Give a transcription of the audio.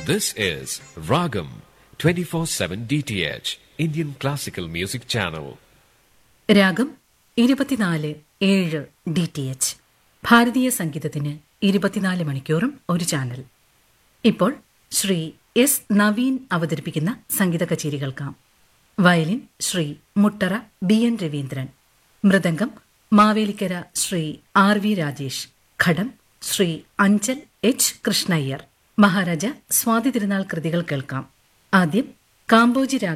This is Ragam 24/7 DTH Indian Classical Music Channel. രാഗം ഇരുപത്തിനാല് ഏഴ് ഡി ടി എച്ച് ഭാരതീയ സംഗീതത്തിന് ഇരുപത്തിനാല് മണിക്കൂറും ഒരു ചാനൽ ഇപ്പോൾ ശ്രീ എസ് നവീൻ അവതരിപ്പിക്കുന്ന സംഗീത കച്ചേരി കേൾക്കാം violin Shri Muttara B N Ravindran mridangam Mavelikkara Shri R V Rajesh ghatam Shri Anchal H Krishnaiyer Maharaja Swathi Thirunal കൃതികൾ കേൾക്കാം ആദ്യം കാമ്പോജി രാഗം